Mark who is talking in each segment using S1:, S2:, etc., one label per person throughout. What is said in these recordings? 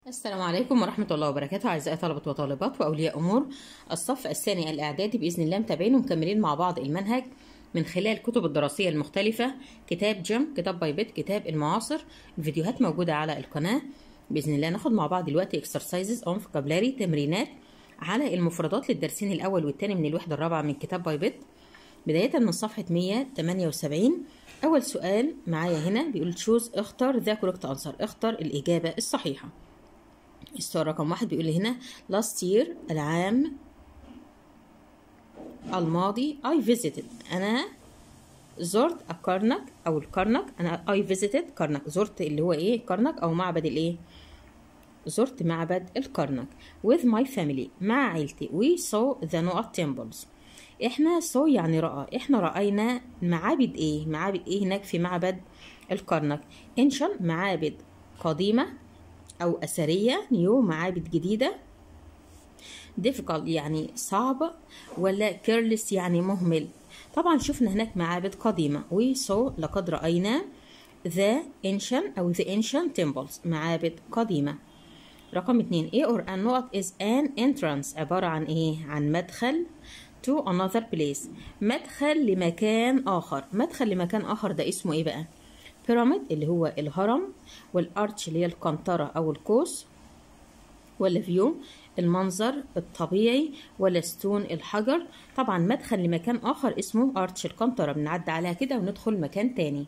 S1: السلام عليكم ورحمة الله وبركاته أعزائي طلبة وطالبات وأولياء أمور الصف الثاني الإعدادي بإذن الله متابعين ومكملين مع بعض المنهج من خلال الكتب الدراسية المختلفة كتاب جيم كتاب باي بيت كتاب المعاصر الفيديوهات موجودة على القناة بإذن الله ناخد مع بعض دلوقتي exercises on vocabulary تمرينات على المفردات للدرسين الأول والثاني من الوحدة الرابعة من كتاب باي بيت بداية من صفحة 178 أول سؤال معايا هنا بيقول تشوز اختر ذا كوركت أنسر اختر الإجابة الصحيحة السؤال رقم واحد بيقول لي هنا last year العام الماضي I visited أنا زرت الكرنك أو الكرنك أنا I visited كرنك زرت اللي هو إيه كرنك أو معبد الإيه زرت معبد الكرنك with my family مع عيلتي we saw the Noah temples احنا saw يعني رأى احنا رأينا معابد ايه معابد ايه هناك في معبد الكرنك ancient معابد قديمة أو أثرية نيو معابد جديدة difficult يعني صعب ولا careless يعني مهمل طبعا شفنا هناك معابد قديمة we saw لقد رأينا the ancient أو the ancient temples معابد قديمة رقم اتنين A or an not is an entrance عبارة عن ايه عن مدخل to another place مدخل لمكان آخر مدخل لمكان آخر ده اسمه ايه بقى بيراميد اللي هو الهرم والارتش اللي هي القنطرة أو القوس ولا فيو المنظر الطبيعي ولا ستون الحجر طبعا مدخل لمكان آخر اسمه ارتش القنطرة بنعدي عليها كده وندخل مكان تاني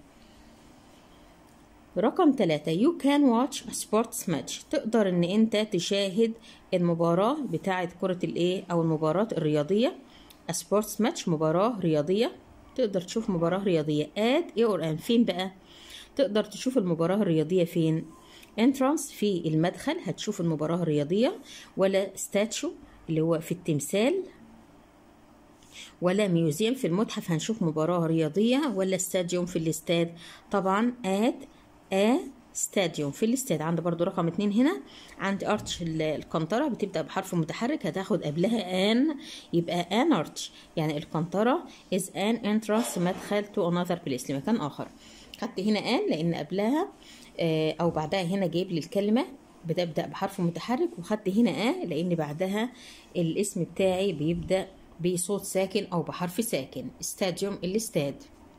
S1: رقم ثلاثة you can watch a sports match تقدر ان انت تشاهد المباراة بتاعة كرة الايه او المباراة الرياضية a sports match مباراة رياضية تقدر تشوف مباراة رياضية at ايه or an فين بقى تقدر تشوف المباراة الرياضية فين entrance في المدخل هتشوف المباراة الرياضية ولا statue اللي هو في التمثال ولا ميوزيوم في المتحف هنشوف مباراة رياضية ولا استاديوم في الاستاد طبعا at a stadium في الاستاد عند برضو رقم اتنين هنا عند ارتش القنطرة بتبدأ بحرف متحرك هتاخد قبلها ان يبقى an arch يعني القنطرة is an entrance مدخل to another place لمكان آخر خدت هنا ان لأن قبلها أو بعدها هنا جايب لي الكلمة بتبدأ بحرف متحرك وخدت هنا ا لأن بعدها الاسم بتاعي بيبدأ بصوت ساكن أو بحرف ساكن استاديوم الاستاد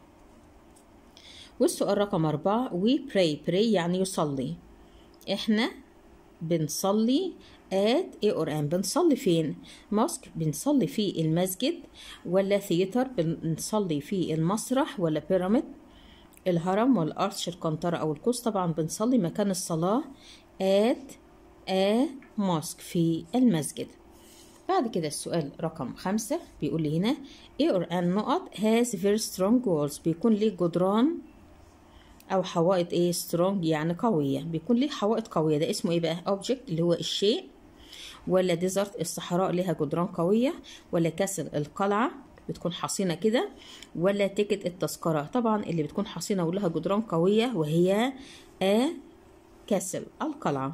S1: والسؤال رقم أربعة we pray pray يعني يصلي إحنا بنصلي at a or an بنصلي فين ماسك بنصلي في المسجد ولا ثياتر بنصلي في المسرح ولا بيراميد الهرم والأرش القنطرة أو القوس طبعا بنصلي مكان الصلاة at a mosque في المسجد بعد كده السؤال رقم خمسة بيقول لي هنا A or an نقط has very strong walls بيكون ليه جدران أو حوائط إيه strong يعني قوية بيكون ليه حوائط قوية ده اسمه إيه بقى object اللي هو الشيء ولا ديزرت الصحراء ليها جدران قوية ولا كسل القلعة بتكون حصينة كده ولا تيكت التذكرة طبعا اللي بتكون حصينة ولها جدران قوية وهي a كسل القلعة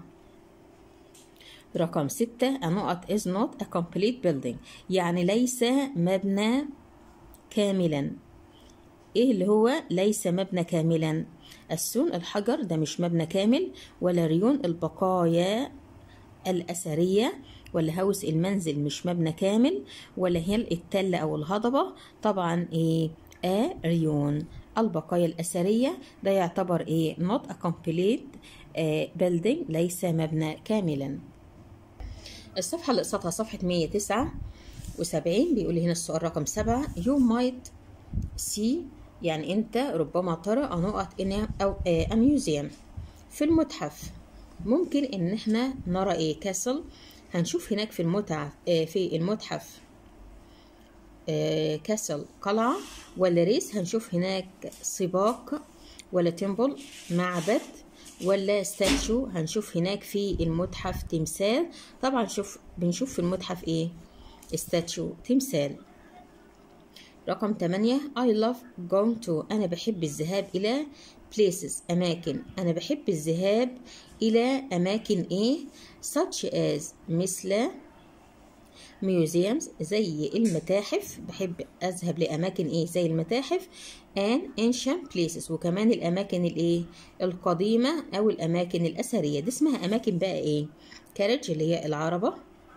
S1: رقم ستة a نقط is not a complete building يعني ليس مبنى كاملا ايه اللي هو ليس مبنى كاملا السون الحجر ده مش مبنى كامل ولا ريون البقايا الأثرية ولا هوس المنزل مش مبنى كامل ولا هي التلة أو الهضبة طبعا ايه آ ريون البقايا الأثرية ده يعتبر ايه not a complete آه building ليس مبنى كاملا الصفحة اللي قصتها صفحة 179 بيقول هنا السؤال رقم سبعة you might see يعني أنت ربما ترى نقط إن أو a museum في المتحف ممكن إن إحنا نرى إيه كاسل هنشوف هناك في المتحف في المتحف كاسل قلعة ولا ريس هنشوف هناك سباق ولا تمبل معبد ولا ستاتشو هنشوف هناك في المتحف تمثال طبعا شوف بنشوف في المتحف ايه ستاتشو تمثال رقم 8 I love going to أنا بحب الذهاب إلى places أماكن أنا بحب الذهاب إلى أماكن إيه such as مثل museums زي المتاحف بحب أذهب لأماكن إيه زي المتاحف and ancient places وكمان الأماكن الإيه القديمة أو الأماكن الأثرية دي اسمها أماكن بقى إيه carriage اللي هي العربة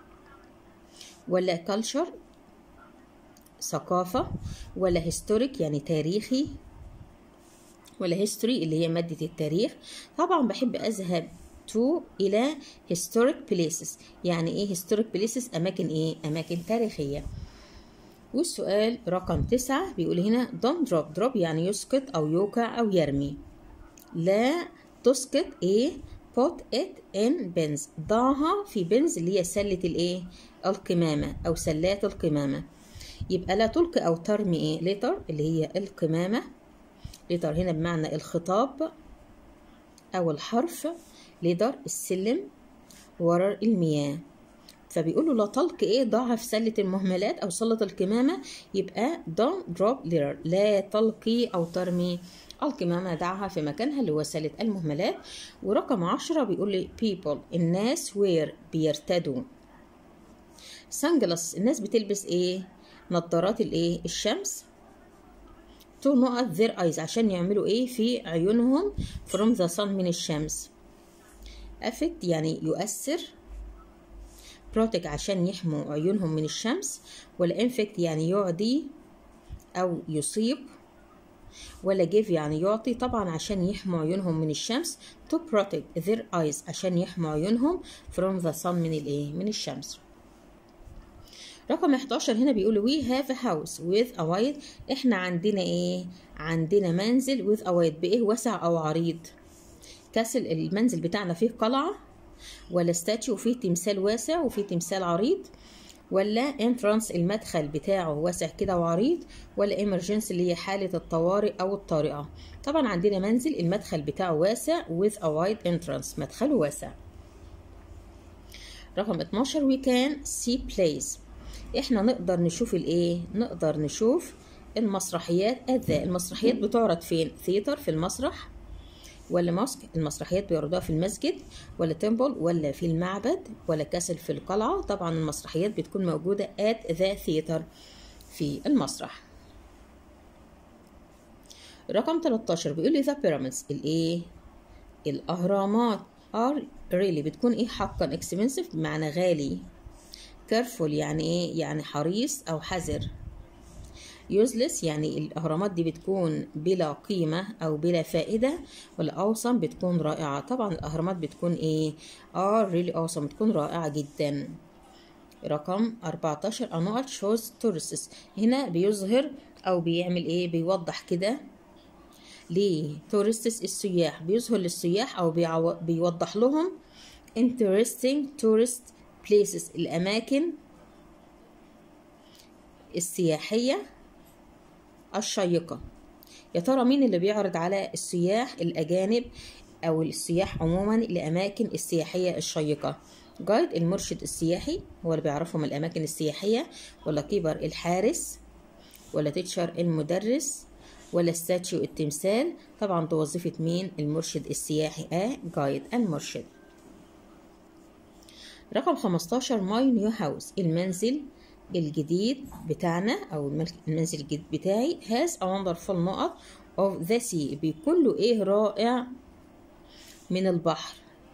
S1: ولا culture ثقافة ولا historic يعني تاريخي ولا history اللي هي مادة التاريخ طبعا بحب أذهب to إلى historic places يعني إيه historic places أماكن إيه أماكن تاريخية والسؤال رقم تسعة بيقول هنا don't drop drop يعني يسقط أو يوقع أو يرمي لا تسقط إيه put it in bins ضعها في بنز اللي هي سلة الإيه القمامة أو سلات القمامة يبقى لا تلقي أو ترمي إيه لتر اللي هي القمامة لتر هنا بمعنى الخطاب أو الحرف ليدر السلم ورا المياه فبيقولوا لا تلقي ايه ضعها في سلة المهملات او سلة الكمامة يبقى don't drop litter لا تلقي او ترمي الكمامة دعها في مكانها اللي هو سلة المهملات ورقم عشرة بيقول لي people الناس وير بيرتدوا سانجلاس الناس بتلبس ايه نظارات الايه الشمس تو نقط their eyes عشان يعملوا ايه في عيونهم from the sun من الشمس affect يعني يؤثر protect عشان يحموا عيونهم من الشمس ولا infect يعني يعدي أو يصيب ولا give يعني يعطي طبعا عشان يحموا عيونهم من الشمس to protect their eyes عشان يحموا عيونهم from the sun من الايه من الشمس رقم 11 هنا بيقول we have a house with a wide احنا عندنا ايه عندنا منزل with a wide بايه واسع او عريض كاسل المنزل بتاعنا فيه قلعة ولا ستاتيو وفيه تمثال واسع وفيه تمثال عريض ولا انترانس المدخل بتاعه واسع كده وعريض ولا ايمرجنس اللي هي حالة الطوارئ أو الطارئة طبعا عندنا منزل المدخل بتاعه واسع with a wide entrance مدخله واسع رقم 12 we can see plays احنا نقدر نشوف الايه نقدر نشوف المسرحيات أذى المسرحيات بتعرض فين ثيتر في المسرح ولا ماسك المسرحيات بيعرضوها في المسجد ولا تمبل ولا في المعبد ولا كاسل في القلعة طبعا المسرحيات بتكون موجودة at the theater في المسرح رقم 13 بيقول لي the pyramids الايه الاهرامات are really بتكون ايه حقا expensive بمعنى غالي careful يعني ايه يعني حريص او حذر useless يعني الأهرامات دي بتكون بلا قيمة أو بلا فائدة ولا awesome بتكون رائعة طبعا الأهرامات بتكون إيه are really awesome بتكون رائعة جدا رقم 14 النقط shows tourists هنا بيظهر أو بيعمل إيه بيوضح كده ليه tourists السياح بيظهر للسياح أو بيعو... بيوضح لهم interesting tourist places الأماكن السياحية الشيقة يا ترى مين اللي بيعرض على السياح الأجانب أو السياح عموما الأماكن السياحية الشيقة جايد المرشد السياحي هو اللي بيعرفهم الأماكن السياحية ولا كيبر الحارس ولا تيتشر المدرس ولا ستاتيو التمثال طبعا دي وظيفة مين المرشد السياحي اه جايد المرشد رقم 15 ماي نيو هاوس المنزل الجديد بتاعنا او المنزل الجديد بتاعي has a wonderful نقط of the sea بيكون له ايه رائع من البحر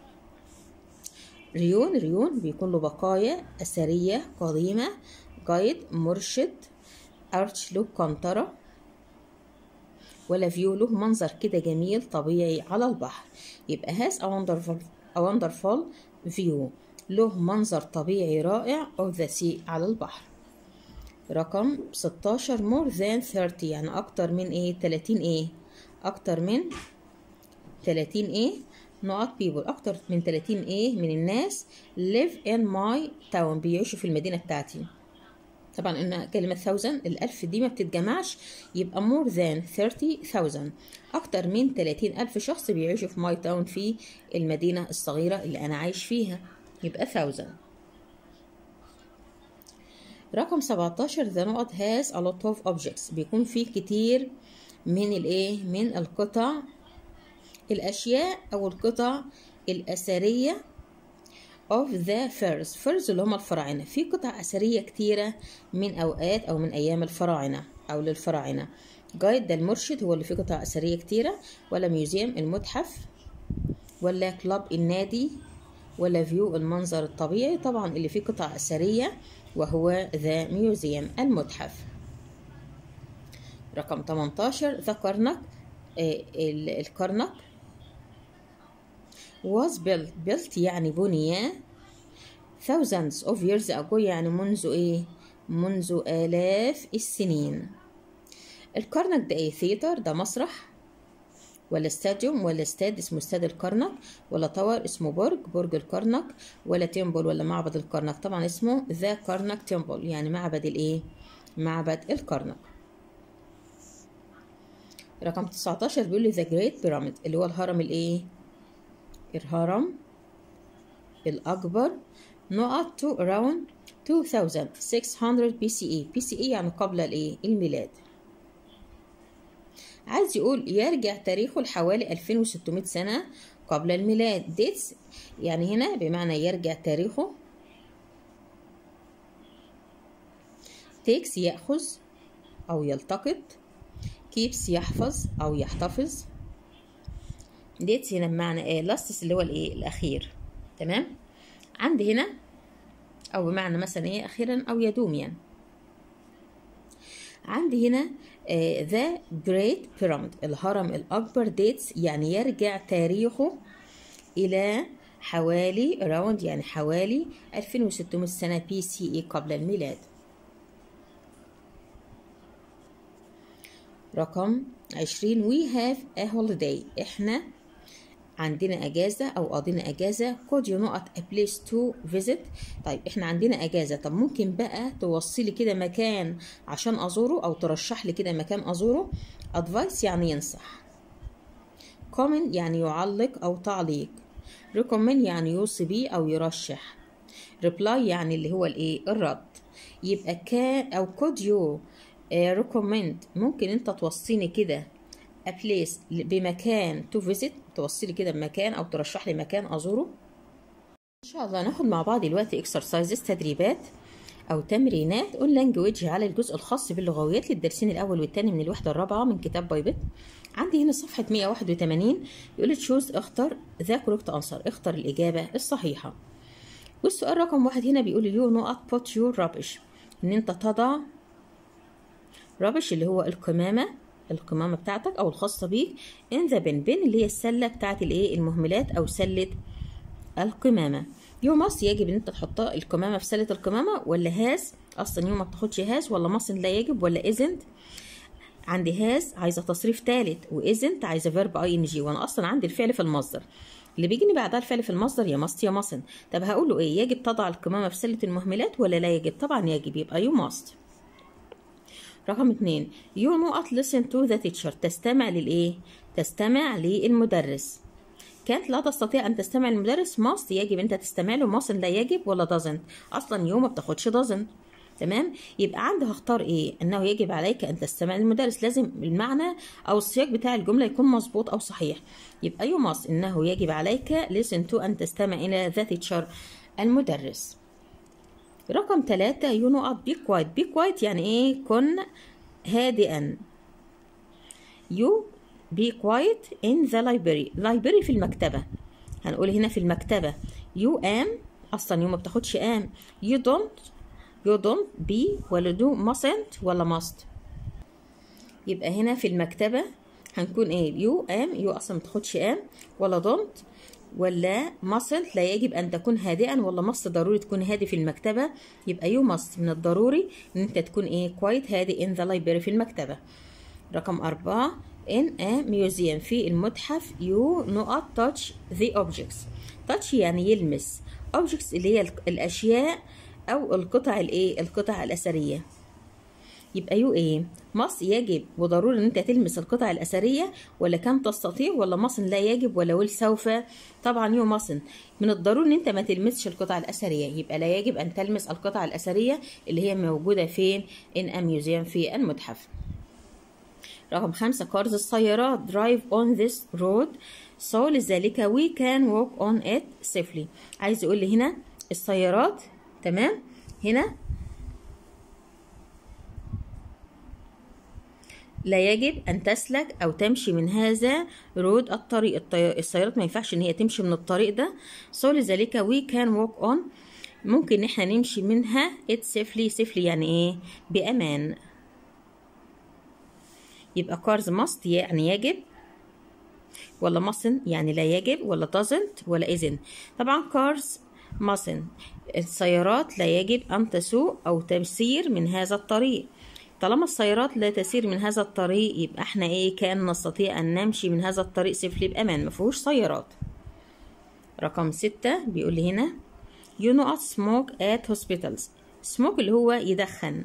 S1: ريون ريون بيكون له بقايا أثرية قديمة جايد مرشد أرش له قنطرة ولا فيو له منظر كده جميل طبيعي على البحر يبقى has a wonderful, a wonderful view له منظر طبيعي رائع of the sea على البحر رقم 16 more than 30 يعني أكتر من إيه 30 إيه أكتر من 30 إيه نقط people أكتر من 30 إيه من الناس live in my town بيعيشوا في المدينة بتاعتي طبعا إن كلمة thousand الألف دي ما بتتجمعش يبقى more than 30,000 أكتر من 30 ألف شخص بيعيشوا في my town في المدينة الصغيرة اللي أنا عايش فيها يبقى 1000 رقم 17 the نقط has a lot of objects بيكون فيه كتير من الايه من القطع الاشياء او القطع الاثريه of the furs furs اللي هم الفراعنة في قطع أثرية كتيرة من أوقات أو من أيام الفراعنة أو للفراعنة جايد ده المرشد هو اللي فيه قطع أثرية كتيرة ولا ميوزيوم المتحف ولا كلاب النادي ولا فيو المنظر الطبيعي طبعا اللي فيه قطع أثرية وهو ذا ميوزيوم المتحف رقم 18 ذا كرنك آه، ال- الكرنك was built built يعني بني thousands of years ago يعني منذ ايه منذ آلاف السنين الكرنك ده ايه ثيتر ده مسرح ولا استاديوم ولا استاد اسمه استاد الكرنك ولا تاور اسمه برج برج الكرنك ولا تيمبل ولا معبد الكرنك طبعا اسمه ذا كرنك تيمبل يعني معبد الايه معبد الكرنك رقم 19 بيقول لي ذا جريت بيراميد اللي هو الهرم الايه الهرم الأكبر نقط to around 2600 BCE BCE يعني قبل الايه الميلاد عايز يقول يرجع تاريخه لحوالي 2600 سنة قبل الميلاد dates يعني هنا بمعنى يرجع تاريخه takes يأخذ أو يلتقط keeps يحفظ أو يحتفظ dates هنا بمعنى ايه لاستس اللي هو الايه الأخير تمام عندي هنا أو بمعنى مثلا ايه أخيرا أو يدوم يعني عندي هنا ذا جريت بيراميد الهرم الأكبر ديتس يعني يرجع تاريخه إلى حوالي around يعني حوالي 2600 سنة بي سي إي قبل الميلاد رقم 20 we have a holiday احنا عندنا اجازه او قضينا اجازه could you not a place to visit طيب احنا عندنا اجازه طب ممكن بقى توصلي كده مكان عشان ازوره او ترشح لي كده مكان ازوره advice يعني ينصح comment يعني يعلق او تعليق recommend يعني يوصي بيه او يرشح reply يعني اللي هو الايه الرد يبقى كان او could you uh, recommend ممكن انت توصيني كده a place بمكان to visit توصلي كده بمكان او ترشح لي مكان ازوره ان شاء الله ناخد مع بعض دلوقتي exercises تدريبات او تمرينات اون لانجويج على الجزء الخاص باللغويات للدرسين الاول والثاني من الوحده الرابعه من كتاب بايبت عندي هنا صفحه 181 يقول لي تشوز اختر ذا كوريكت انسر اختر الاجابه الصحيحه والسؤال رقم واحد هنا بيقول لي يو نقط بوت يور رابش ان انت تضع رابش اللي هو القمامه القمامة بتاعتك أو الخاصة بيك in the bin bin اللي هي السلة بتاعت الإيه المهملات أو سلة القمامة يو ماست يجب إن أنت تحطها القمامة في سلة القمامة ولا هاز أصلا يو ما بتاخدش هاز ولا ماست لا يجب ولا إزنت عندي هاز عايزة تصريف تالت وإزنت عايزة فيرب أي إن جي وأنا أصلا عندي الفعل في المصدر اللي بيجيني بعدها الفعل في المصدر يا ماست يا ماستن طب هقول له إيه يجب تضع القمامة في سلة المهملات ولا لا يجب طبعا يجب يبقى يو ماست رقم اتنين you not listen to the teacher تستمع للإيه؟ تستمع للمدرس كانت لا تستطيع أن تستمع للمدرس must يجب أنت تستمع له must لا يجب ولا doesn't أصلا يو ما بتاخدش doesn't تمام يبقى عندي هختار ايه انه يجب عليك ان تستمع للمدرس لازم المعنى او السياق بتاع الجمله يكون مظبوط او صحيح يبقى يو must انه يجب عليك listen to ان تستمع الى the teacher المدرس رقم ثلاثة يو نقط بي كوايت بي كوايت يعني ايه كن هادئا يو بي كوايت ان ذا لايبرري لايبرري في المكتبة هنقول هنا في المكتبة يو ام اصلا يو ما بتاخدش ام يو دونت يو دونت بي ولا دو mustn't ولا must يبقى هنا في المكتبة هنكون ايه يو ام يو اصلا ما بتاخدش ام ولا دونت ولا mustn't لا يجب أن تكون هادئا ولا must ضروري تكون هادي في المكتبة يبقى you must من الضروري إن أنت تكون إيه quite هادي in the library في المكتبة رقم أربعة in a museum في المتحف you not touch the objects touch يعني يلمس objects اللي هي الأشياء أو القطع الإيه القطع الأثرية يبقى يو ايه مص يجب وضروري ان انت تلمس القطع الاثريه ولا كم تستطيع ولا مصن لا يجب ولا ول سوف طبعا يو مصن من الضروري ان انت ما تلمسش القطع الاثريه يبقى لا يجب ان تلمس القطع الاثريه اللي هي موجوده فين ان ا ميوزيوم في المتحف رقم خمسة كارز السيارات drive on this road so لذلك we can walk on it safely عايز يقول لي هنا السيارات تمام هنا لا يجب أن تسلك أو تمشي من هذا رود الطريق الطي- السيارات ما ينفعش إن هي تمشي من الطريق ده so لذلك we can walk on ممكن إن احنا نمشي منها it safely safely يعني إيه بأمان يبقى cars must يعني يجب ولا mustn't يعني لا يجب ولا doesn't ولا isn't طبعا cars mustn't السيارات لا يجب أن تسوق أو تسير من هذا الطريق طالما السيارات لا تسير من هذا الطريق يبقى احنا ايه كان نستطيع ان نمشي من هذا الطريق سفلي بامان مفيهوش سيارات رقم ستة بيقول لي هنا you not smoke at hospitals smoke اللي هو يدخن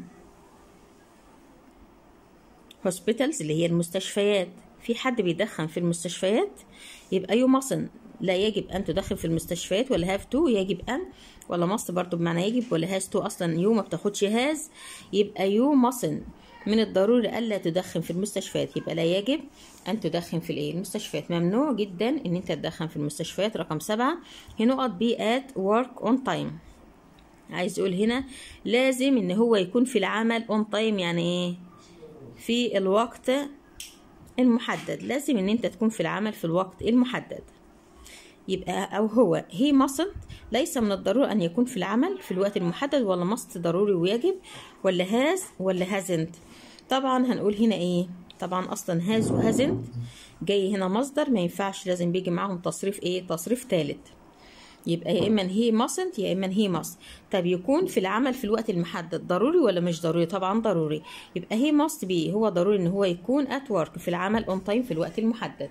S1: hospitals اللي هي المستشفيات في حد بيدخن في المستشفيات يبقى you mustn't لا يجب أن تدخن في المستشفيات ولا have to يجب أن ولا must برضو بمعنى يجب ولا has to أصلا you ما بتاخدش has يبقى you mustn't من الضروري ألا تدخن في المستشفيات يبقى لا يجب أن تدخن في الإيه المستشفيات ممنوع جدا إن أنت تدخن في المستشفيات رقم سبعة هنقط be at work on time عايز يقول هنا لازم إن هو يكون في العمل on time يعني إيه في الوقت المحدد لازم ان انت تكون في العمل في الوقت المحدد يبقى او هو هي mustn't ليس من الضروري ان يكون في العمل في الوقت المحدد ولا must ضروري ويجب ولا has ولا hasn't طبعا هنقول هنا ايه طبعا اصلا has و hasn't جاي هنا مصدر ما ينفعش لازم بيجي معاهم تصريف ايه تصريف ثالث يبقى يا اما هي mustn't يا اما هي must طب يكون في العمل في الوقت المحدد ضروري ولا مش ضروري طبعا ضروري يبقى هي must be هو ضروري ان هو يكون at work في العمل on time في الوقت المحدد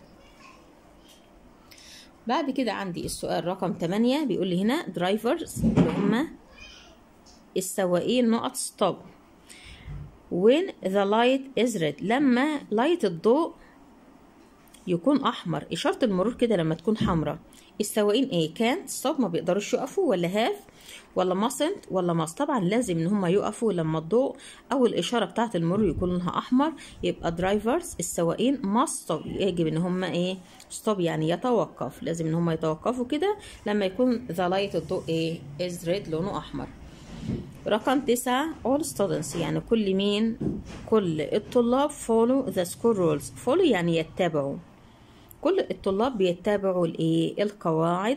S1: بعد كده عندي السؤال رقم 8 بيقول لي هنا drivers اللي هم السواقين نقط stop when the light is red لما لايت الضوء يكون احمر اشاره المرور كده لما تكون حمراء السواقين ايه كان ستوب ما بيقدروش يقفوا ولا هاف ولا ماسنت ولا ماس طبعا لازم ان هم يقفوا لما الضوء او الاشاره بتاعه المرور يكون لونها احمر يبقى درايفرز السواقين ماست ستوب يجب ان هم ايه ستوب يعني يتوقف لازم ان هم يتوقفوا كده لما يكون ذا لايت الضوء ايه از ريد لونه احمر رقم تسعة all students يعني كل مين كل الطلاب follow the school rules follow يعني يتبعوا كل الطلاب بيتبعوا الايه القواعد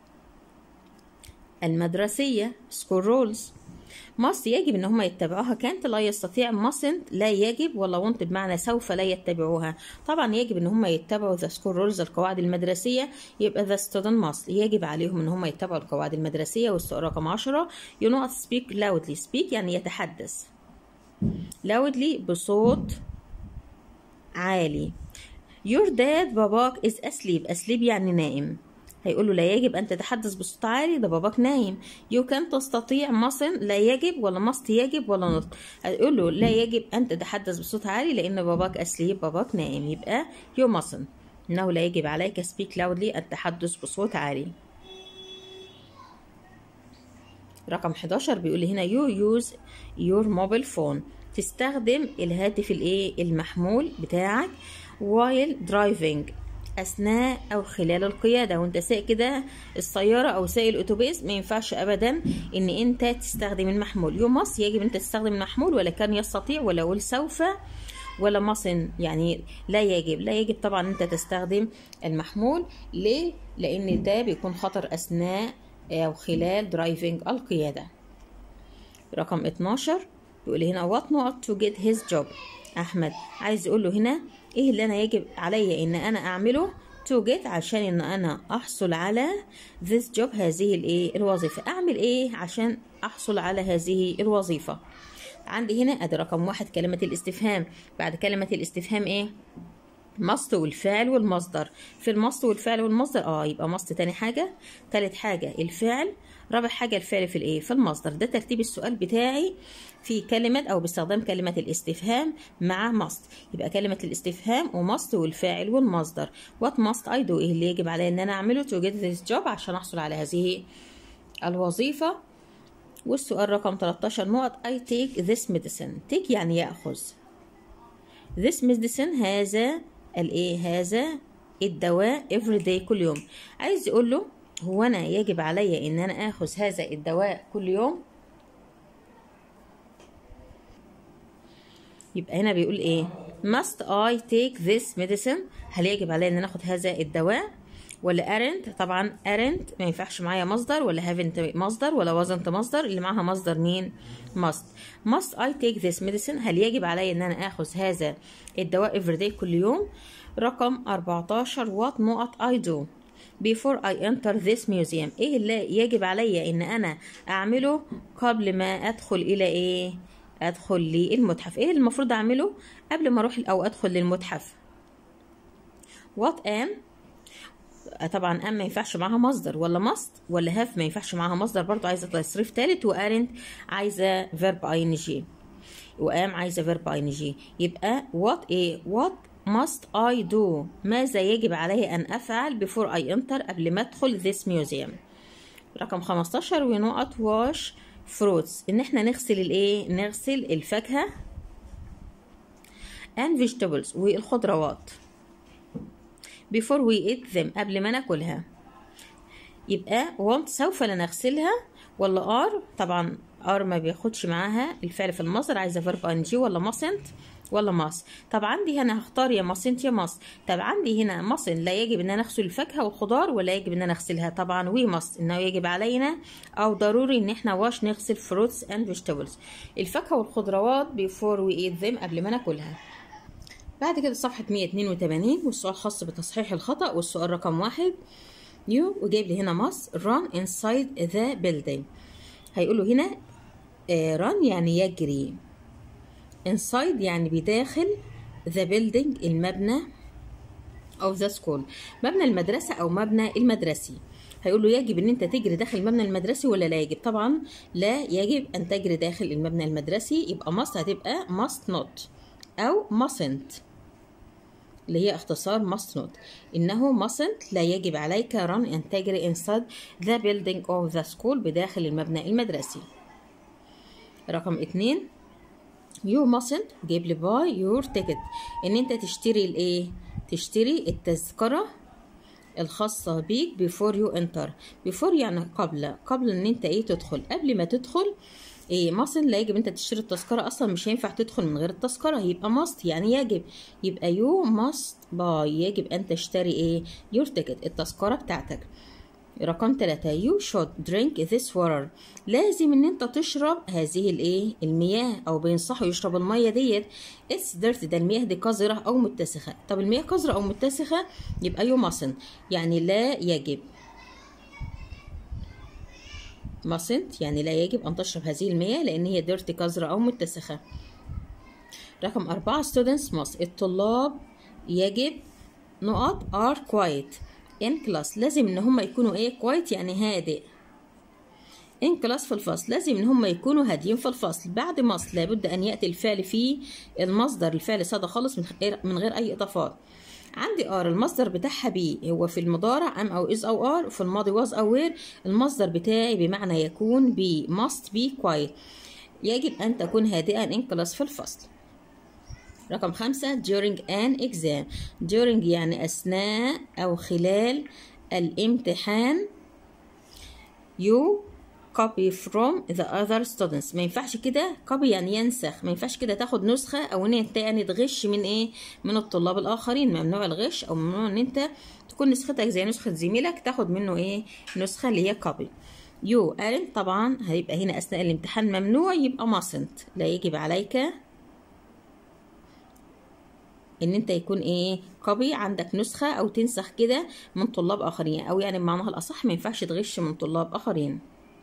S1: المدرسية school rules must يجب ان هم يتبعوها كانت لا يستطيع mustn't لا يجب ولا want بمعنى سوف لا يتبعوها طبعا يجب ان هم يتبعوا the school rules القواعد المدرسية يبقى the student must يجب عليهم ان هم يتبعوا القواعد المدرسية والسؤال رقم 10 you not speak loudly speak يعني يتحدث loudly بصوت عالي Your dad باباك is asleep asleep يعني نائم هيقول له لا يجب أن تتحدث بصوت عالي ده باباك نايم you can تستطيع mustn't لا يجب ولا must يجب ولا not هيقول له لا يجب أن تتحدث بصوت عالي لأن باباك asleep باباك نايم يبقى you mustn't إنه لا يجب عليك speak loudly التحدث بصوت عالي رقم 11 بيقول لي هنا you use your mobile phone تستخدم الهاتف الايه المحمول بتاعك while driving اثناء او خلال القياده وانت سايق كده السياره او سايق الاتوبيس ما ينفعش ابدا ان انت تستخدم المحمول يوم مص يجب انت تستخدم المحمول ولا كان يستطيع ولا قول سوف ولا مصن يعني لا يجب لا يجب طبعا انت تستخدم المحمول ليه لان ده بيكون خطر اثناء او خلال درايفنج القياده رقم 12 بيقول لي هنا what not to get his job احمد عايز يقول له هنا ايه اللي انا يجب عليا ان انا اعمله to get عشان ان انا احصل على this job هذه الايه الوظيفه اعمل ايه عشان احصل على هذه الوظيفه عندي هنا ادي رقم واحد كلمه الاستفهام بعد كلمه الاستفهام ايه مصد والفعل والمصدر في المصد والفعل والمصدر اه يبقى مصد تاني حاجه تالت حاجه الفعل رابع حاجه الفعل في الايه في المصدر ده ترتيب السؤال بتاعي في كلمة أو باستخدام كلمة الاستفهام مع must يبقى كلمة الاستفهام ومust والفاعل والمصدر what must I do إيه اللي يجب علي إن أنا أعمله to get this job عشان أحصل على هذه الوظيفة والسؤال رقم 13 نقط I take this medicine take يعني يأخذ this medicine هذا الإيه هذا الدواء every day كل يوم عايز يقول له هو انا يجب عليا ان انا اخذ هذا الدواء كل يوم يبقى هنا بيقول ايه must I take this medicine هل يجب علي ان انا اخد هذا الدواء ولا aren't طبعا aren't ما ينفعش معايا مصدر ولا haven't مصدر ولا wasn't مصدر اللي معاها مصدر مين must must I take this medicine هل يجب علي ان انا اخذ هذا الدواء every day كل يوم رقم 14 what not I do before I enter this museum ايه اللي يجب علي ان انا اعمله قبل ما ادخل الى ايه ادخل للمتحف ايه اللي المفروض اعمله قبل ما اروح او ادخل للمتحف what am طبعا ام ما ينفعش معاها مصدر ولا ماست ولا هاف ما ينفعش معاها مصدر برضو عايزه تصريف ثالث وارنت عايزه فيرب اي ان جي وام عايزه فيرب اي ان جي يبقى what ايه what must I do ماذا يجب علي ان افعل before I enter قبل ما ادخل this museum رقم 15 ونقط wash fruits ان احنا نغسل الايه نغسل الفاكهه and vegetables والخضروات before we eat them قبل ما ناكلها يبقى want سوف لنغسلها ولا are طبعا are ما بياخدش معاها الفعل في المصدر عايزه verb ing ولا mustn't ولا ماس طب عندي هنا هختار يا ماسنت يا ماس طب عندي هنا ماسن لا يجب ان انا اغسل الفاكهه والخضار ولا يجب ان انا اغسلها طبعا وي ماست انه يجب علينا او ضروري ان احنا واش نغسل فروتس اند فيجيتابلز الفاكهه والخضروات بيفور وي ايت ذيم قبل ما ناكلها بعد كده صفحة 182 والسؤال خاص بتصحيح الخطأ والسؤال رقم واحد يو وجايب لي هنا ماس run inside the building هيقولوا هنا run يعني يجري inside يعني بداخل the building المبنى of the school مبنى المدرسة أو مبنى المدرسي هيقول له يجب ان انت تجري داخل المبنى المدرسي ولا لا يجب طبعا لا يجب ان تجري داخل المبنى المدرسي يبقى must هتبقى must not او mustn't اللي هي اختصار must not انه mustn't لا يجب عليك run ان تجري inside the building of the school بداخل المبنى المدرسي رقم اتنين you mustn't جايب لي buy your ticket ان انت تشتري الايه تشتري التذكرة الخاصة بيك before you enter before يعني قبل قبل ان انت ايه تدخل قبل ما تدخل ايه مصن لا يجب انت تشتري التذكرة اصلا مش هينفع تدخل من غير التذكرة يبقى must يعني يجب يبقى you must buy يجب ان تشتري ايه your ticket التذكرة بتاعتك رقم ثلاثة you should drink this water لازم ان انت تشرب هذه الايه المياه او بينصحوا يشرب المية ديت it's dirty ده المياه دي قذرة او متسخة طب المياه قذرة او متسخة يبقى you mustn't يعني لا يجب mustn't يعني لا يجب ان تشرب هذه المياه لان هي dirty قذرة او متسخة رقم أربعة students must الطلاب يجب نقط are quiet in class لازم ان هم يكونوا ايه quiet يعني هادئ in class في الفصل لازم ان هم يكونوا هاديين في الفصل بعد مصل لابد ان ياتي الفعل في المصدر الفعل ساده خالص من غير من غير اي اضافات عندي ار المصدر بتاعها بي هو في المضارع ام او از او ار في الماضي واز او وير المصدر بتاعي بمعنى يكون بي must be quiet يجب ان تكون هادئا in class في الفصل رقم خمسة during an exam during يعني أثناء أو خلال الامتحان you copy from the other students ما ينفعش كده copy يعني ينسخ ما ينفعش كده تاخد نسخة أو إن أنت يعني تغش من إيه من الطلاب الآخرين ممنوع الغش أو ممنوع إن أنت تكون نسختك زي نسخة زميلك تاخد منه إيه نسخة اللي هي copy you aren't طبعا هيبقى هنا أثناء الامتحان ممنوع يبقى mustn't لا يجب عليك ان انت يكون ايه كوبي عندك نسخة او تنسخ كده من طلاب اخرين او يعني بمعناها الاصح ما ينفعش تغش من طلاب اخرين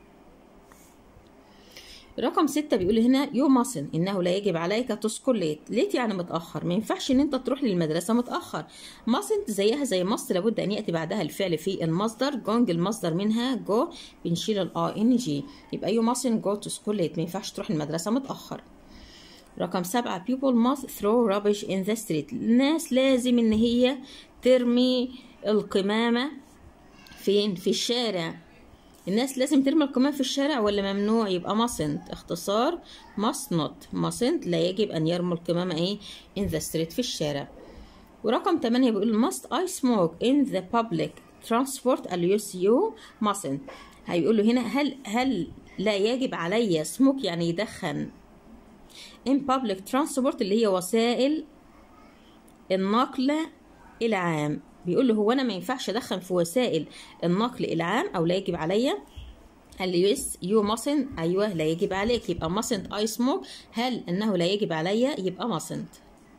S1: رقم ستة بيقول هنا يو ماسن انه لا يجب عليك تسكر ليت ليت يعني متاخر ما ينفعش ان انت تروح للمدرسه متاخر ماسن زيها زي مصر لابد ان ياتي بعدها الفعل في المصدر جونج المصدر منها جو بنشيل الاي ان جي يبقى يو ماسن جو تو سكول ليت ما ينفعش تروح المدرسه متاخر رقم سبعة people must throw rubbish in the street الناس لازم ان هي ترمي القمامة فين في الشارع الناس لازم ترمي القمامة في الشارع ولا ممنوع يبقى mustn't اختصار must not mustn't لا يجب ان يرموا القمامة ايه in the street في الشارع ورقم 8 بيقول must I smoke in the public transport قال له yes you mustn't هيقول له هنا هل هل لا يجب علي سموك يعني يدخن in public transport اللي هي وسائل النقل العام بيقول له هو انا ما ينفعش ادخن في وسائل النقل العام او لا يجب عليا قال لي يس يو mustn't ايوه لا يجب عليك يبقى mustn't I smoke هل انه لا يجب عليا يبقى mustn't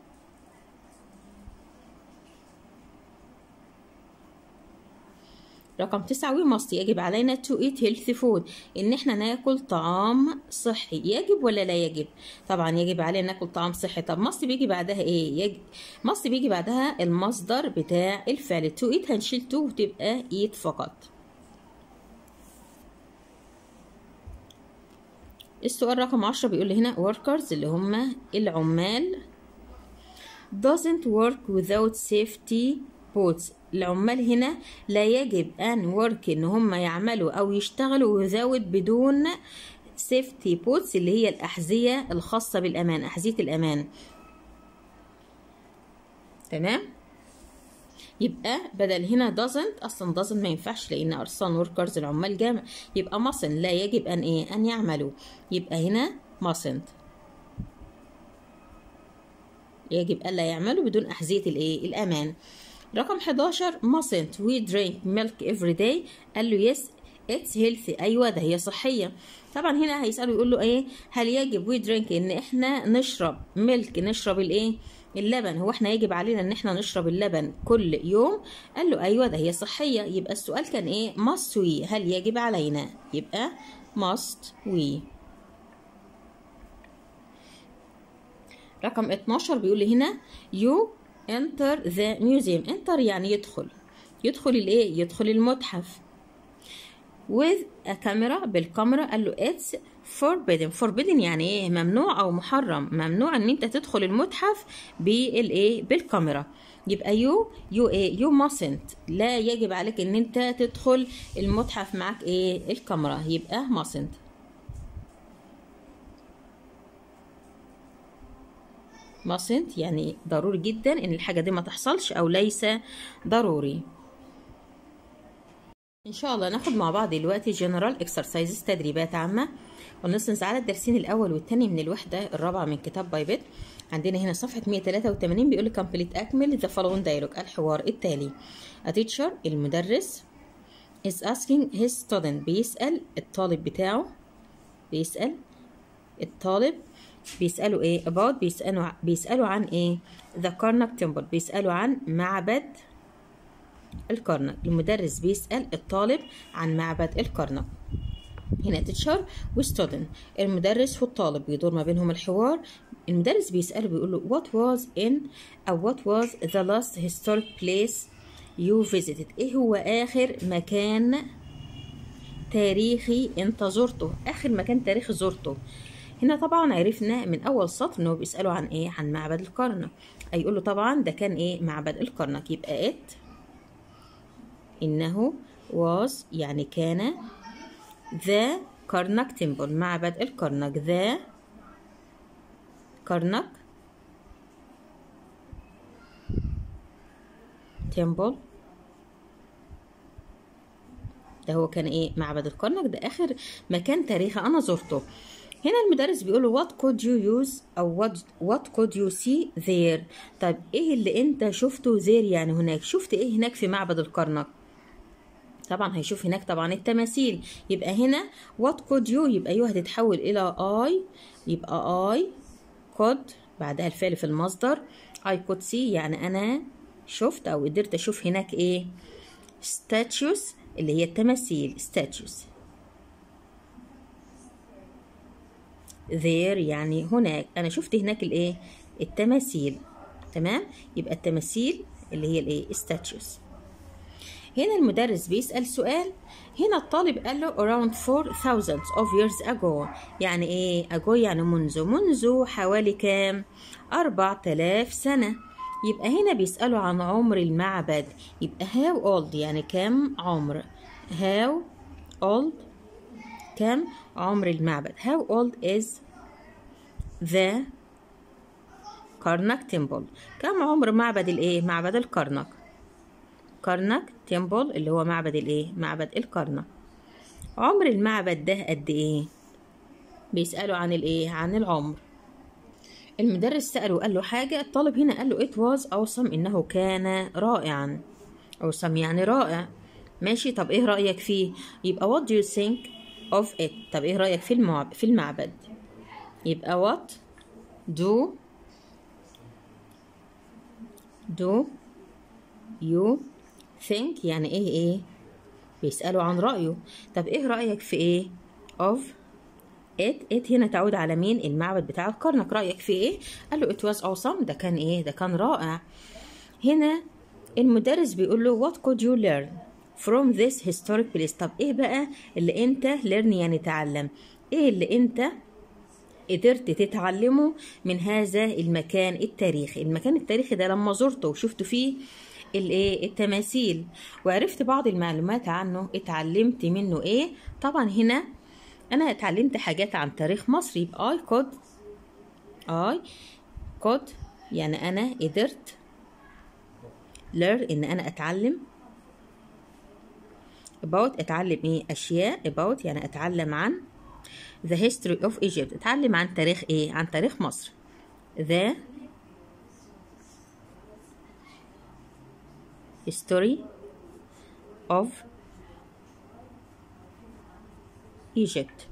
S1: رقم تسعة we must يجب علينا to eat healthy food إن إحنا ناكل طعام صحي يجب ولا لا يجب؟ طبعا يجب علينا ناكل طعام صحي طب must بيجي بعدها إيه؟ يجب must بيجي بعدها المصدر بتاع الفعل to eat هنشيل to وتبقى eat فقط السؤال رقم عشرة بيقول لي هنا workers اللي هم العمال doesn't work without safety boots العمال هنا لا يجب أن work إن هم يعملوا أو يشتغلوا without بدون safety boots اللي هي الأحذية الخاصة بالأمان أحذية الأمان تمام يبقى بدل هنا doesn't اصلا doesn't ما ينفعش لان ارسان workers العمال جامع يبقى mustn't لا يجب ان ايه ان يعملوا يبقى هنا mustn't يجب الا يعملوا بدون احذيه الايه الامان رقم 11 mustn't we drink milk every day قال له yes it's healthy ايوه ده هي صحيه طبعا هنا هيساله يقول له ايه هل يجب we drink ان احنا نشرب ملك نشرب الايه اللبن هو احنا يجب علينا ان احنا نشرب اللبن كل يوم قال له ايوه ده هي صحيه يبقى السؤال كان ايه must we هل يجب علينا يبقى must we رقم 12 بيقول لي هنا you enter the museum enter يعني يدخل يدخل الايه يدخل المتحف with a camera بالكاميرا قال له it's forbidden forbidden يعني ايه ممنوع او محرم ممنوع ان انت تدخل المتحف بالايه بالكاميرا يبقى يو يو ايه يو mustn't لا يجب عليك ان انت تدخل المتحف معاك ايه الكاميرا يبقى mustn't mustn't يعني ضروري جدا ان الحاجه دي ما تحصلش او ليس ضروري ان شاء الله ناخد مع بعض دلوقتي جنرال اكسرسايزز تدريبات عامه ونصنص على الدرسين الاول والثاني من الوحده الرابعه من كتاب بايبت عندنا هنا صفحه 183 بيقول لك كومبليت اكمل ذا فولوينج دايلوج الحوار التالي a teacher المدرس is asking his student بيسال الطالب بتاعه بيسال الطالب بيسالوا ايه about بيسالوا بيسالوا عن ايه the Karnak temple بيسالوا عن معبد الكرنك المدرس بيسأل الطالب عن معبد الكرنك هنا تتشر وستودنت المدرس والطالب بيدور ما بينهم الحوار المدرس بيسأله بيقول له what was in أو what was the last historic place you visited إيه هو آخر مكان تاريخي أنت زرته آخر مكان تاريخي زرته هنا طبعا عرفنا من أول سطر إنه بيسأله عن إيه عن معبد الكرنك هيقول له طبعا ده كان إيه معبد الكرنك يبقى it إنه was يعني كان the كرنك temple معبد الكرنك the كرنك temple ده هو كان ايه معبد الكرنك ده اخر مكان تاريخي انا زرته هنا المدرس بيقول له what could you use او what what could you see there طيب ايه اللي انت شفته there يعني هناك شفت ايه هناك في معبد الكرنك طبعا هيشوف هناك طبعا التماثيل يبقى هنا what could you يبقى يو هتتحول الى I يبقى I could بعدها الفعل في المصدر I could see يعني انا شفت او قدرت اشوف هناك ايه statues اللي هي التماثيل statues there يعني هناك انا شفت هناك الايه التماثيل تمام يبقى التماثيل اللي هي الايه statues هنا المدرس بيسأل سؤال هنا الطالب قال له around 4000 of years ago يعني ايه ago يعني منذ منذ حوالي كام 4000 سنة يبقى هنا بيسأله عن عمر المعبد يبقى how old يعني كام عمر how old كم عمر المعبد how old is the كارناك تمبل كم عمر معبد الايه معبد الكرنك كارناك تمبل اللي هو معبد الايه معبد الكرنك عمر المعبد ده قد ايه بيسألوا عن الايه عن العمر المدرس سأله قال له حاجة الطالب هنا قال له it was awesome إنه كان رائعا awesome يعني رائع ماشي طب إيه رأيك فيه يبقى what do you think of it طب إيه رأيك في المعبد في المعبد يبقى what do do you think يعني إيه إيه بيسألوا عن رأيه طب إيه رأيك في إيه of it it هنا تعود على مين المعبد بتاع الكرنك رأيك في ايه قال له it was awesome ده كان ايه ده كان رائع هنا المدرس بيقول له what could you learn from this historic place طب ايه بقى اللي انت learn يعني تعلم ايه اللي انت قدرت تتعلمه من هذا المكان التاريخي المكان التاريخي ده لما زرته وشفت فيه الايه التماثيل وعرفت بعض المعلومات عنه اتعلمت منه ايه طبعا هنا انا اتعلمت حاجات عن تاريخ مصر يبقى I could I could يعني انا قدرت learn ان انا اتعلم about اتعلم ايه اشياء about يعني اتعلم عن the history of Egypt اتعلم عن تاريخ ايه عن تاريخ مصر the history of Egypt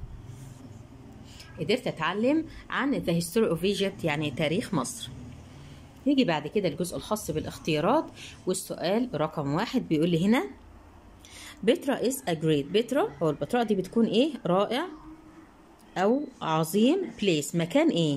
S1: قدرت اتعلم عن the history of Egypt يعني تاريخ مصر يجي بعد كده الجزء الخاص بالاختيارات والسؤال رقم واحد بيقول لي هنا بترا is a great بترا او البتراء دي بتكون ايه رائع او عظيم place مكان ايه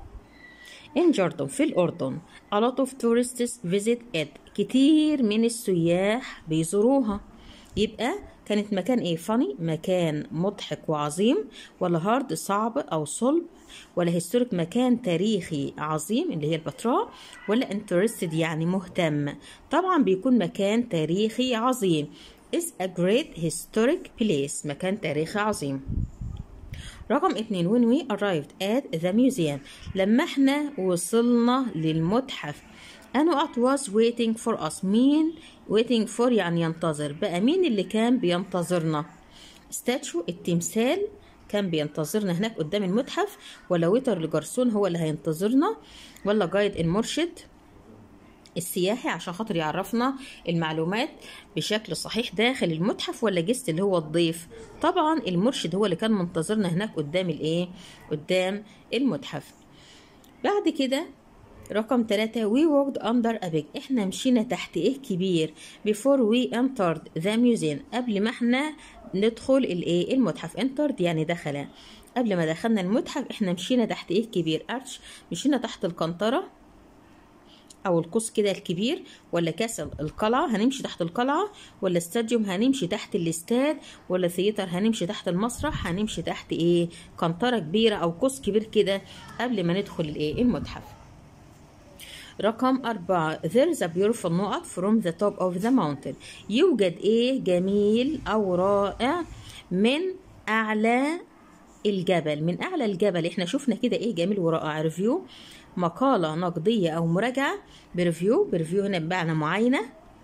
S1: in Jordan في الأردن a lot of tourists visit it كتير من السياح بيزوروها يبقى كانت مكان ايه فاني مكان مضحك وعظيم ولا هارد صعب او صلب ولا هيستوريك مكان تاريخي عظيم اللي هي البتراء ولا انترستد يعني مهتم طبعا بيكون مكان تاريخي عظيم is a great historic place مكان تاريخي عظيم رقم اتنين when we arrived at the museum لما احنا وصلنا للمتحف and what was waiting for us مين waiting for يعني ينتظر بقى مين اللي كان بينتظرنا statue التمثال كان بينتظرنا هناك قدام المتحف ولا ويتر الجرسون هو اللي هينتظرنا ولا جايد المرشد السياحي عشان خاطر يعرفنا المعلومات بشكل صحيح داخل المتحف ولا جست اللي هو الضيف طبعا المرشد هو اللي كان منتظرنا هناك قدام الايه قدام المتحف بعد كده رقم ثلاثة we walked under a big احنا مشينا تحت ايه كبير before we entered the museum قبل ما احنا ندخل الايه المتحف entered يعني دخل قبل ما دخلنا المتحف احنا مشينا تحت ايه كبير ارش مشينا تحت القنطرة او القوس كده الكبير ولا كاس القلعة هنمشي تحت القلعة ولا استاديوم هنمشي تحت الاستاد ولا ثياتر هنمشي تحت المسرح هنمشي تحت ايه قنطرة كبيرة او قوس كبير كده قبل ما ندخل الايه المتحف رقم أربعة There is a beautiful نقط from the top of the mountain يوجد إيه جميل أو رائع من أعلى الجبل من أعلى الجبل إحنا شفنا كده إيه جميل ورائع ريفيو مقالة نقدية أو مراجعة بريفيو بريفيو هنا بمعنى معاينة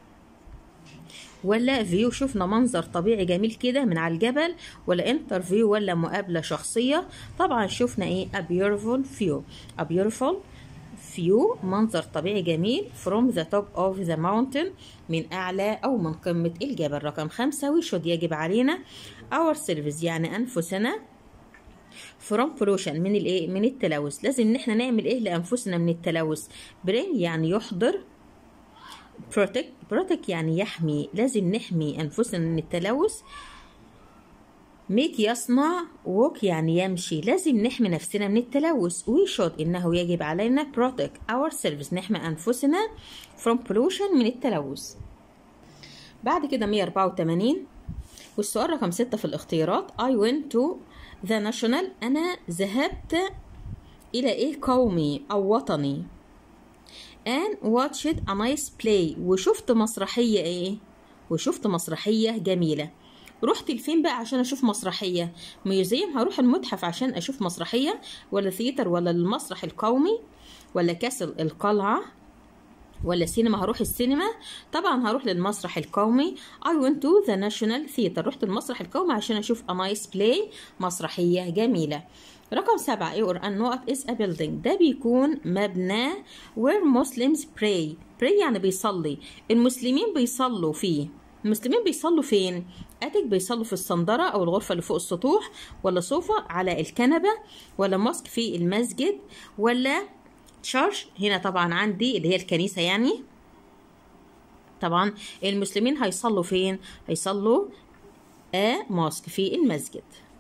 S1: ولا فيو شفنا منظر طبيعي جميل كده من على الجبل ولا انترفيو ولا مقابلة شخصية طبعا شفنا ايه a beautiful view a beautiful view منظر طبيعي جميل from the top of the mountain من أعلى أو من قمة الجبل رقم خمسة we should يجب علينا our service يعني أنفسنا from pollution من الايه من التلوث لازم ان احنا نعمل ايه لانفسنا من التلوث bring يعني يحضر protect protect يعني يحمي لازم نحمي انفسنا من التلوث ميك يصنع ووك يعني يمشي لازم نحمي نفسنا من التلوث وي شود انه يجب علينا protect ourselves نحمي انفسنا from pollution من التلوث بعد كده 184 والسؤال رقم 6 في الاختيارات I went to the national أنا ذهبت إلى إيه قومي أو وطني and watched a nice play وشفت مسرحية إيه وشفت مسرحية جميلة رحت لفين بقى عشان اشوف مسرحيه ميوزيوم هروح المتحف عشان اشوف مسرحيه ولا ثياتر ولا المسرح القومي ولا كاسل القلعة ولا سينما هروح السينما طبعا هروح للمسرح القومي I went to the national theater رحت المسرح القومي عشان اشوف a nice play مسرحية جميلة رقم سبعة ايه قرآن نقط is a building ده بيكون مبنى where Muslims pray pray يعني بيصلي المسلمين بيصلوا فيه المسلمين بيصلوا فين؟ أتك بيصلوا في الصندرة أو الغرفة اللي فوق السطوح ولا صوفة على الكنبة ولا ماسك في المسجد ولا تشارش هنا طبعا عندي اللي هي الكنيسة يعني طبعا المسلمين هيصلوا فين؟ هيصلوا آ ماسك في المسجد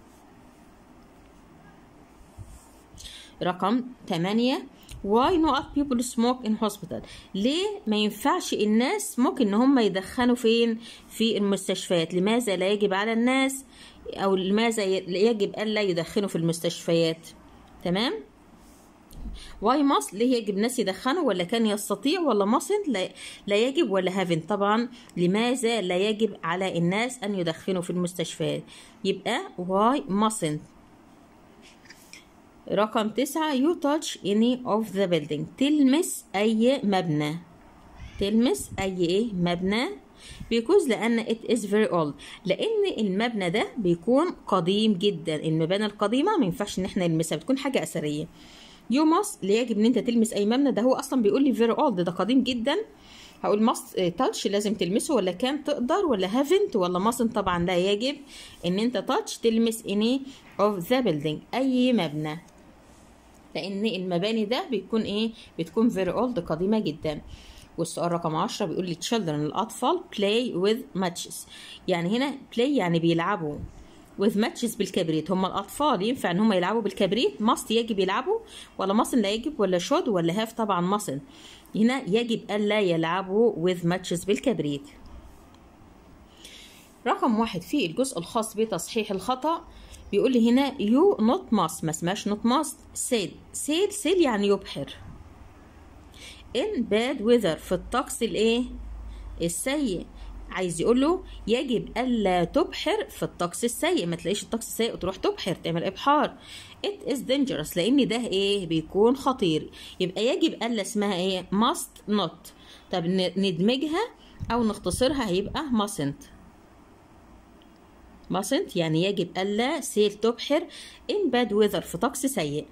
S1: رقم 8 why not people smoke in hospital ليه ما ينفعش الناس ممكن ان هم يدخنوا فين في المستشفيات لماذا لا يجب على الناس او لماذا يجب الا يدخنوا في المستشفيات تمام واي ماست ليه يجب ناس يدخنوا ولا كان يستطيع ولا ماسنت لا, لا يجب ولا هافن طبعا لماذا لا يجب على الناس ان يدخنوا في المستشفيات يبقى واي ماسنت رقم تسعة you touch any of the building تلمس أي مبنى تلمس أي إيه مبنى because لأن it is very old لأن المبنى ده بيكون قديم جدا المباني القديمة ما ينفعش إن احنا نلمسها بتكون حاجة أثرية you must لا يجب إن أنت تلمس أي مبنى ده هو أصلا بيقول لي very old ده قديم جدا هقول must touch لازم تلمسه ولا كان تقدر ولا haven't ولا mustn't طبعا لا يجب إن أنت touch تلمس any of the building أي مبنى لان المباني ده بيكون ايه بتكون very old قديمه جدا والسؤال رقم 10 بيقول لي children الاطفال play with matches يعني هنا play يعني بيلعبوا with matches بالكبريت هم الاطفال ينفع ان هم يلعبوا بالكبريت must يجب يلعبوا ولا mustn't لا يجب ولا should ولا have طبعا mustn't هنا يجب الا يلعبوا with matches بالكبريت رقم واحد في الجزء الخاص بتصحيح الخطأ بيقول لي هنا يو نوت ماست ما اسمهاش نوت ماست سيل سيل سيل يعني يبحر in bad weather في الطقس الايه السيء عايز يقول له يجب الا تبحر في الطقس السيء ما تلاقيش الطقس السيء وتروح تبحر تعمل ابحار it is dangerous لان ده ايه بيكون خطير يبقى يجب الا اسمها ايه must not طب ندمجها او نختصرها هيبقى mustn't mustn't يعني يجب ألا سيل تبحر in bad weather في طقس سيء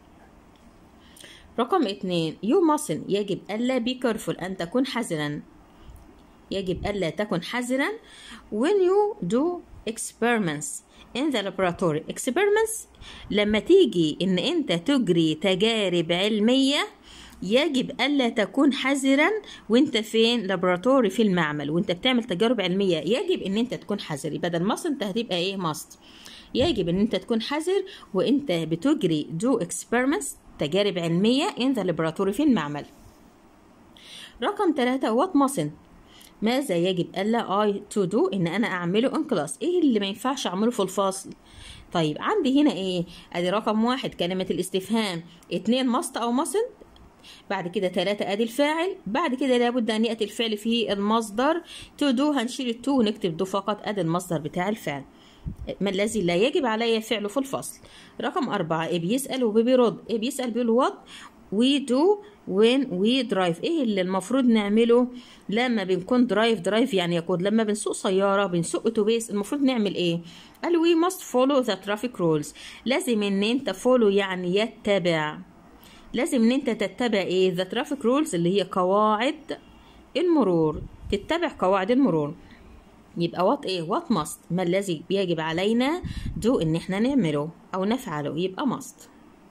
S1: رقم اتنين you mustn't يجب ألا be careful أن تكون حذرا يجب ألا تكن حذرا when you do experiments in the laboratory experiments لما تيجي ان انت تجري تجارب علميه يجب ألا تكون حذرا وانت فين لابراتوري في المعمل وانت بتعمل تجارب علمية يجب ان انت تكون حذري بدل ماست انت هتبقى ايه ماست يجب ان انت تكون حذر وانت بتجري دو experiments تجارب علمية in the laboratory في المعمل رقم ثلاثة what mustn't ماذا يجب ألا I to do إن أنا أعمله in class إيه اللي ما ينفعش أعمله في الفصل طيب عندي هنا إيه أدي رقم واحد كلمة الاستفهام اتنين ماست أو mustn't بعد كده تلاتة ادي الفاعل بعد كده لابد ان ياتي الفعل في المصدر تو دو هنشيل التو ونكتب دو فقط ادي المصدر بتاع الفعل ما الذي لا يجب علي فعله في الفصل رقم أربعة إيه بيسأل وبيرد إيه بيسأل بيقول وات we do when we drive ايه اللي المفروض نعمله لما بنكون درايف درايف يعني يقود لما بنسوق سيارة بنسوق اتوبيس المفروض نعمل ايه قال we must follow the traffic rules لازم ان انت follow يعني يتبع لازم ان انت تتبع ايه ذا ترافيك رولز اللي هي قواعد المرور تتبع قواعد المرور يبقى وات ايه وات ماست ما الذي يجب علينا دو ان احنا نعمله او نفعله يبقى ماست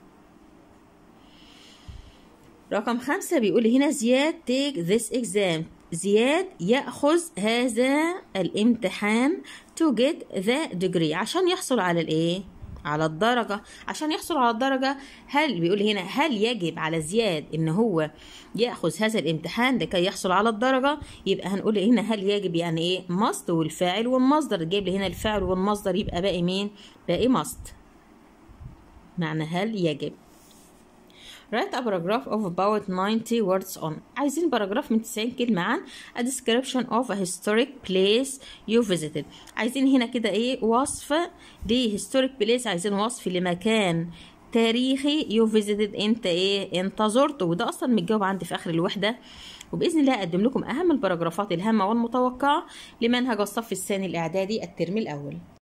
S1: رقم خمسة بيقول هنا زياد take this exam زياد يأخذ هذا الامتحان to get the degree عشان يحصل على الايه على الدرجة عشان يحصل على الدرجة هل بيقول هنا هل يجب على زياد ان هو ياخذ هذا الامتحان لكي يحصل على الدرجة يبقى هنقول هنا هل يجب يعني ايه must والفاعل والمصدر جايب لي هنا الفاعل والمصدر يبقى باقي مين باقي must معنى هل يجب Write a paragraph of about 90 words on عايزين باراجراف من 90 كلمة عن a description of a historic place you visited عايزين هنا كده ايه وصف ل historic place عايزين وصف لمكان تاريخي يو فيزيتد انت ايه انت زرت وده اصلا متجاوب عندي في اخر الوحده وباذن الله اقدم لكم اهم البراجرافات الهامه والمتوقعه لمنهج الصف الثاني الاعدادي الترم الاول